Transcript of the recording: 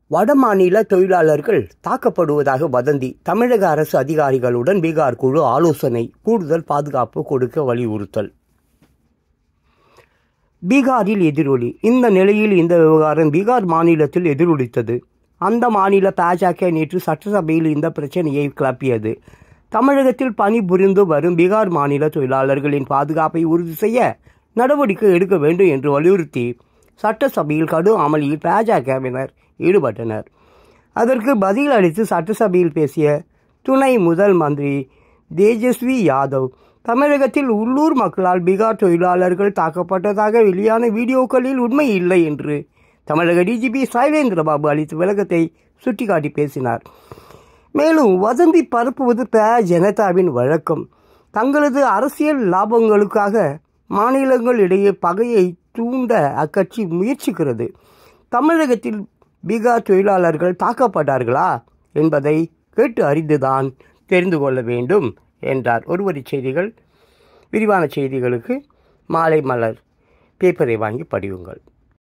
வடமாநில தொழிலாளர்கள் தாக்கப்படுவதாக வதந்தி தமிழக அரசு அதிகாரிகளுடன் பீகார் குழு ஆலோசனை கூடுதல் பாதுகாப்பு கொடுக்க வலியுறுத்தல் பீகாரில் எதிரொலி இந்த நிலையில் இந்த விவகாரம் பீகார் மாநிலத்தில் எதிரொலித்தது அந்த மாநில பாஜக நேற்று சட்டசபையில் இந்த பிரச்சனையை கிளப்பியது தமிழகத்தில் பணிபுரிந்து வரும் பீகார் மாநில தொழிலாளர்களின் பாதுகாப்பை உறுதி செய்ய நடவடிக்கை எடுக்க வேண்டும் என்று வலியுறுத்தி சட்டசபையில் கடும் அமளியில் பாஜகவினர் ஈடுபட்டனர் அதற்கு பதில் அளித்து சட்டசபையில் பேசிய துணை முதல் மந்திரி தேஜஸ்வி யாதவ் தமிழகத்தில் உள்ளூர் மக்களால் பீகார் தொழிலாளர்கள் தாக்கப்பட்டதாக வெளியான வீடியோக்களில் உண்மை இல்லை என்று தமிழக டிஜிபி சைலேந்திரபாபு அளித்த விளக்கத்தை சுட்டிக்காட்டி பேசினார் மேலும் வதந்தி பரப்புவது ப ஜனதாவின் வழக்கம் தங்களது அரசியல் லாபங்களுக்காக மாநிலங்களிடையே பகையை தூண்ட அக்கட்சி முயற்சிக்கிறது தமிழகத்தில் பீகார் தொழிலாளர்கள் தாக்கப்பட்டார்களா என்பதை கேட்டு அறிந்துதான் தெரிந்து கொள்ள வேண்டும் என்றார் ஒருவரி செய்திகள் விரிவான செய்திகளுக்கு மாலை மலர் பேப்பரை வாங்கி படியுங்கள்